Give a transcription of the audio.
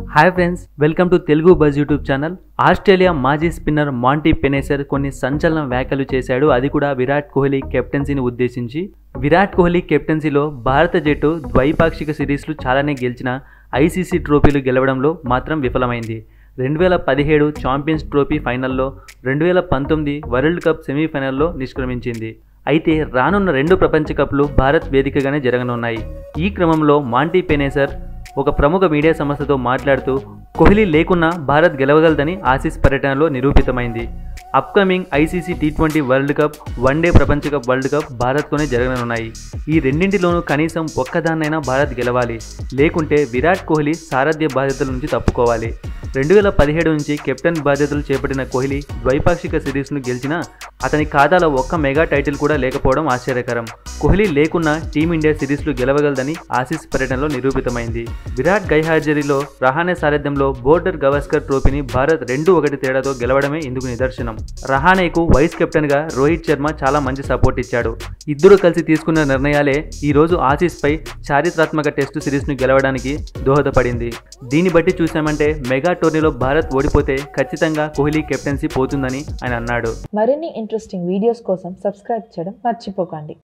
hi friends welcome to Telugu buzz YouTube channel Australia మాజీ spinner Monty Panesar కొన్ని సంచలన వ్యాఖ్యలు చేశాడు అది కూడా విరాట్ కోహ్లీ కెప్టెన్సీని ఉద్దేశించి విరాట్ కోహ్లీ కెప్టెన్సీలో భారత జట్టు ద్వైపాక్షిక సిరీస్లు చాలానే గెలిచిన ఐసీసీ ట్రోఫీలు గెలవడంలో మాత్రం విఫలమైంది రెండు వేల పదిహేడు ఛాంపియన్స్ ట్రోఫీ ఫైనల్లో రెండు వేల పంతొమ్మిది వరల్డ్ కప్ సెమీఫైనల్లో నిష్క్రమించింది అయితే రానున్న రెండు ప్రపంచ కప్లు భారత్ వేదికగానే జరగనున్నాయి ఈ క్రమంలో మాంటీ పెనేసర్ ఒక ప్రముఖ మీడియా సంస్థతో మాట్లాడుతూ కోహ్లీ లేకున్నా భారత్ గెలవగలదని ఆసీస్ పర్యటనలో నిరూపితమైంది upcoming ICC T twenty world cup one day ప్రపంచ కప్ వరల్డ్ కప్ భారత్తోనే జరగనున్నాయి ఈ రెండింటిలోనూ కనీసం ఒక్కదాన్నైనా భారత్ గెలవాలి లేకుంటే విరాట్ కోహ్లీ సారథ్య బాధ్యతల నుంచి తప్పుకోవాలి రెండు వేల పదిహేడు నుంచి కెప్టెన్ బాధ్యతలు చేపట్టిన కోహ్లీ ద్వైపాక్షిక సిరీస్ను గెలిచినా అతని ఖాతాలో ఒక్క మెగా టైటిల్ కూడా లేకపోవడం ఆశ్చర్యకరం కోహ్లీ లేకున్నా టీమిండియా సిరీస్లు గెలవగలదని ఆసీస్ పర్యటనలో నిరూపితమైంది విరాట్ గైహాజరీలో రహానే సారథ్యంలో బోర్డర్ గవాస్కర్ ట్రోఫీని భారత్ రెండు ఒకటి తేడాతో గెలవడమే ఇందుకు నిదర్శనం రహానేకు వైస్ కెప్టెన్గా రోహిత్ శర్మ చాలా మంచి సపోర్ట్ ఇచ్చాడు ఇద్దరు కలిసి తీసుకున్న నిర్ణయాలే ఈ రోజు ఆసీస్పై చారిత్రాత్మక టెస్టు సిరీస్ను గెలవడానికి దోహదపడింది దీన్ని బట్టి చూసామంటే మెగా టోర్నీలో భారత్ ఓడిపోతే ఖచ్చితంగా కోహ్లీ కెప్టెన్సీ పోతుందని ఆయన అన్నాడు మరిన్ని ఇంట్రెస్టింగ్ వీడియోస్ కోసం సబ్స్క్రైబ్ చేయడం మర్చిపోకండి